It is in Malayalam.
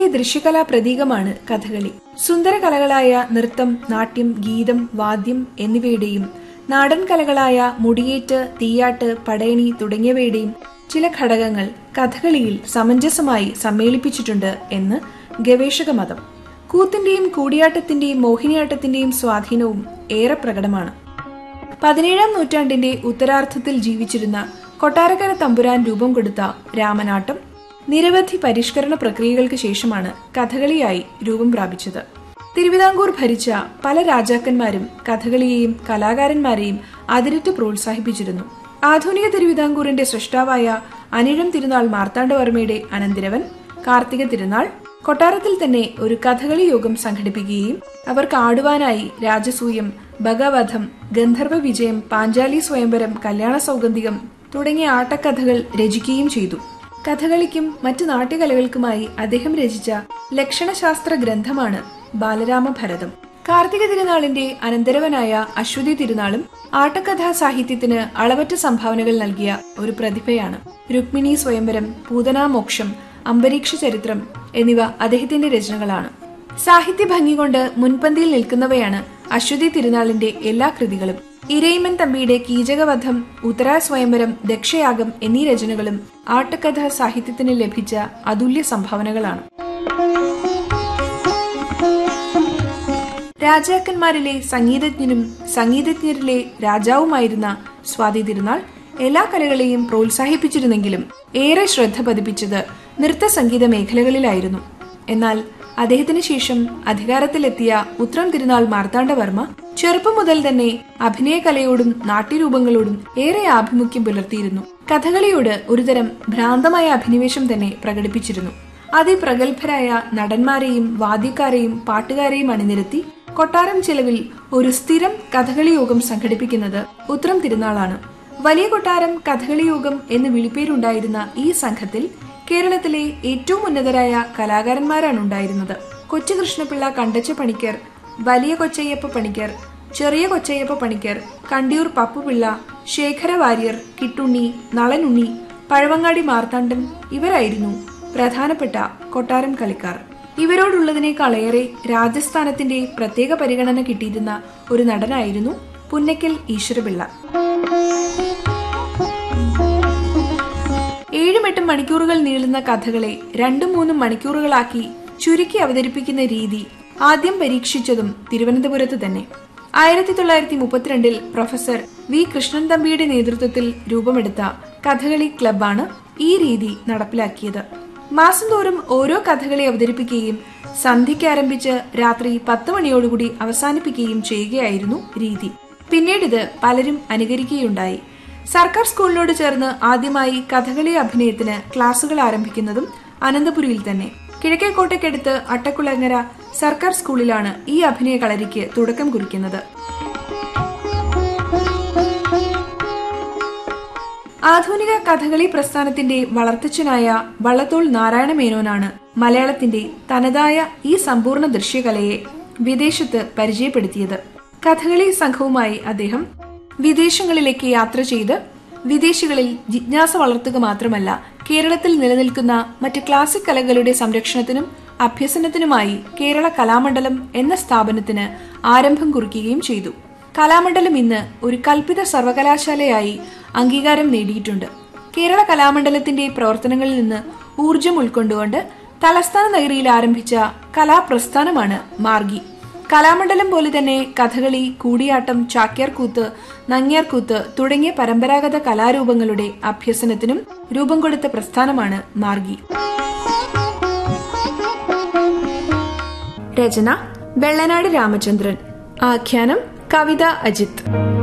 ദൃശ്യകലാ പ്രതീകമാണ് കഥകളി സുന്ദര കലകളായ നൃത്തം നാട്യം ഗീതം വാദ്യം എന്നിവയുടെയും നാടൻ കലകളായ മുടിയേറ്റ് തീയാട്ട് പടയണി തുടങ്ങിയവയുടെയും ചില ഘടകങ്ങൾ കഥകളിയിൽ സമഞ്ജസമായി സമ്മേളിപ്പിച്ചിട്ടുണ്ട് എന്ന് ഗവേഷക മതം കൂത്തിന്റെയും കൂടിയാട്ടത്തിന്റെയും മോഹിനിയാട്ടത്തിന്റെയും സ്വാധീനവും ഏറെ പ്രകടമാണ് പതിനേഴാം നൂറ്റാണ്ടിന്റെ ഉത്തരാർദ്ധത്തിൽ ജീവിച്ചിരുന്ന കൊട്ടാരക്കര തമ്പുരാൻ രൂപം കൊടുത്ത രാമനാട്ടം നിരവധി പരിഷ്കരണ പ്രക്രിയകൾക്ക് ശേഷമാണ് കഥകളിയായി രൂപം പ്രാപിച്ചത് തിരുവിതാംകൂർ ഭരിച്ച പല രാജാക്കന്മാരും കഥകളിയെയും കലാകാരന്മാരെയും അതിരിട്ട് പ്രോത്സാഹിപ്പിച്ചിരുന്നു ആധുനിക തിരുവിതാംകൂറിന്റെ സൃഷ്ടാവായ അനിഴം തിരുനാൾ മാർത്താണ്ഡവർമ്മയുടെ അനന്തിരവൻ കാർത്തിക തിരുനാൾ കൊട്ടാരത്തിൽ തന്നെ ഒരു കഥകളി യോഗം സംഘടിപ്പിക്കുകയും അവർക്ക് ആടുവാനായി രാജസൂയം ഭഗവധം ഗന്ധർവ വിജയം പാഞ്ചാലി സ്വയംവരം കല്യാണ സൗഗന്ധികം തുടങ്ങിയ ആട്ടക്കഥകൾ രചിക്കുകയും ചെയ്തു കഥകളിക്കും മറ്റു നാട്യകലകൾക്കുമായി അദ്ദേഹം രചിച്ച ലക്ഷണശാസ്ത്ര ഗ്രന്ഥമാണ് ബാലരാമഭരതം കാർത്തിക തിരുനാളിന്റെ അനന്തരവനായ അശ്വതി തിരുനാളും ആട്ടക്കഥാ സാഹിത്യത്തിന് അളവറ്റ സംഭാവനകൾ നൽകിയ ഒരു പ്രതിഭയാണ് രുക്മിണി സ്വയംവരം പൂതനാമോക്ഷം അംബരീക്ഷ ചരിത്രം എന്നിവ അദ്ദേഹത്തിന്റെ രചനകളാണ് സാഹിത്യ ഭംഗി കൊണ്ട് മുൻപന്തിയിൽ നിൽക്കുന്നവയാണ് അശ്വതി തിരുനാളിന്റെ എല്ലാ കൃതികളും ഇരയിമൻ തമ്പിയുടെ കീചകവധം ഉത്തരാ സ്വയംവരം ദക്ഷയാഗം എന്നീ രചനകളും ആട്ടക്കഥാ സാഹിത്യത്തിന് ലഭിച്ച അതുല്യ സംഭാവനകളാണ് രാജാക്കന്മാരിലെ സംഗീതജ്ഞനും സംഗീതജ്ഞരിലെ രാജാവുമായിരുന്ന സ്വാതി തിരുനാൾ എല്ലാ കലകളെയും പ്രോത്സാഹിപ്പിച്ചിരുന്നെങ്കിലും ഏറെ ശ്രദ്ധ പതിപ്പിച്ചത് നൃത്ത സംഗീത മേഖലകളിലായിരുന്നു എന്നാൽ അദ്ദേഹത്തിന് ശേഷം അധികാരത്തിലെത്തിയ ഉത്രം തിരുനാൾ മാർത്താണ്ഡവർമ്മ ചെറുപ്പം മുതൽ തന്നെ അഭിനയകലയോടും നാട്യരൂപങ്ങളോടും ഏറെ ആഭിമുഖ്യം പുലർത്തിയിരുന്നു കഥകളിയോട് ഒരുതരം ഭ്രാന്തമായ അഭിനിവേശം തന്നെ പ്രകടിപ്പിച്ചിരുന്നു അതിപ്രഗത്ഭരായ നടന്മാരെയും വാദ്യക്കാരെയും പാട്ടുകാരെയും അണിനിരത്തി കൊട്ടാരം ചെലവിൽ ഒരു സ്ഥിരം കഥകളി യോഗം സംഘടിപ്പിക്കുന്നത് ഉത്രം തിരുനാളാണ് വലിയ കൊട്ടാരം കഥകളി യോഗം എന്ന് വിളിപ്പേരുണ്ടായിരുന്ന ഈ സംഘത്തിൽ കേരളത്തിലെ ഏറ്റവും ഉന്നതരായ കലാകാരന്മാരാണ് ഉണ്ടായിരുന്നത് കൊച്ചു കൃഷ്ണപിള്ള കണ്ടച്ച പണിക്കർ വലിയ കൊച്ചയ്യപ്പ പണിക്കർ ചെറിയ കൊച്ചയ്യപ്പ പണിക്കർ കണ്ടിയൂർ പപ്പുപിള്ള ശേഖര വാര്യർ കിട്ടുണ്ണി നളനുണ്ണി പഴവങ്ങാടി മാർത്താണ്ഡൻ ഇവരായിരുന്നു പ്രധാനപ്പെട്ട കൊട്ടാരം കളിക്കാർ ഇവരോടുള്ളതിനേക്കാളേറെ രാജസ്ഥാനത്തിന്റെ പ്രത്യേക പരിഗണന കിട്ടിയിരുന്ന ഒരു നടനായിരുന്നു പുന്നക്കൽ ഈശ്വരപിള്ള ഏഴും എട്ടും മണിക്കൂറുകൾ നീളുന്ന കഥകളെ രണ്ടും മൂന്നും മണിക്കൂറുകളാക്കി ചുരുക്കി അവതരിപ്പിക്കുന്ന രീതി ആദ്യം പരീക്ഷിച്ചതും തിരുവനന്തപുരത്ത് തന്നെ ആയിരത്തി തൊള്ളായിരത്തി മുപ്പത്തിരണ്ടിൽ പ്രൊഫസർ വി കൃഷ്ണൻ തമ്പിയുടെ നേതൃത്വത്തിൽ രൂപമെടുത്ത കഥകളി ക്ലബാണ് ഈ രീതി നടപ്പിലാക്കിയത് മാസം തോറും ഓരോ കഥകളി അവതരിപ്പിക്കുകയും സന്ധ്യയ്ക്ക് ആരംഭിച്ച് രാത്രി പത്ത് മണിയോടുകൂടി അവസാനിപ്പിക്കുകയും ചെയ്യുകയായിരുന്നു രീതി പിന്നീട് ഇത് പലരും അനുകരിക്കുകയുണ്ടായി സർക്കാർ സ്കൂളിനോട് ചേർന്ന് ആദ്യമായി കഥകളി അഭിനയത്തിന് ക്ലാസുകൾ ആരംഭിക്കുന്നതും അനന്തപുരിയിൽ തന്നെ കിഴക്കേക്കോട്ടയ്ക്കടുത്ത് അട്ടക്കുളങ്ങര സർക്കാർ സ്കൂളിലാണ് ഈ അഭിനയ കളരിക്ക് തുടക്കം കുറിക്കുന്നത് ആധുനിക കഥകളി പ്രസ്ഥാനത്തിന്റെ വളർത്തച്ഛനായ വള്ളത്തോൾ നാരായണ മേനോനാണ് മലയാളത്തിന്റെ തനതായ ഈ സമ്പൂർണ്ണ ദൃശ്യകലയെ വിദേശത്ത് പരിചയപ്പെടുത്തിയത് കഥകളി സംഘവുമായി അദ്ദേഹം വിദേശങ്ങളിലേക്ക് യാത്ര ചെയ്ത് വിദേശികളിൽ ജിജ്ഞാസ വളർത്തുക മാത്രമല്ല കേരളത്തിൽ നിലനിൽക്കുന്ന മറ്റ് ക്ലാസിക് കലകളുടെ സംരക്ഷണത്തിനും അഭ്യസനത്തിനുമായി കേരള കലാമണ്ഡലം എന്ന സ്ഥാപനത്തിന് ആരംഭം കുറിക്കുകയും ചെയ്തു കലാമണ്ഡലം ഇന്ന് ഒരു കൽപ്പിത സർവകലാശാലയായി അംഗീകാരം നേടിയിട്ടുണ്ട് കേരള കലാമണ്ഡലത്തിന്റെ പ്രവർത്തനങ്ങളിൽ നിന്ന് ഊർജം ഉൾക്കൊണ്ടുകൊണ്ട് തലസ്ഥാന നഗരിയിൽ ആരംഭിച്ച കലാപ്രസ്ഥാനമാണ് മാർഗി കലാമണ്ഡലം പോലെ തന്നെ കഥകളി കൂടിയാട്ടം ചാക്യാർകൂത്ത് നങ്ങ്യാർകൂത്ത് തുടങ്ങിയ പരമ്പരാഗത കലാരൂപങ്ങളുടെ അഭ്യസനത്തിനും രൂപം കൊടുത്ത പ്രസ്ഥാനമാണ് മാർഗി രചന വെള്ളനാട് രാമചന്ദ്രൻ ആഖ്യാനം കവിത അജിത്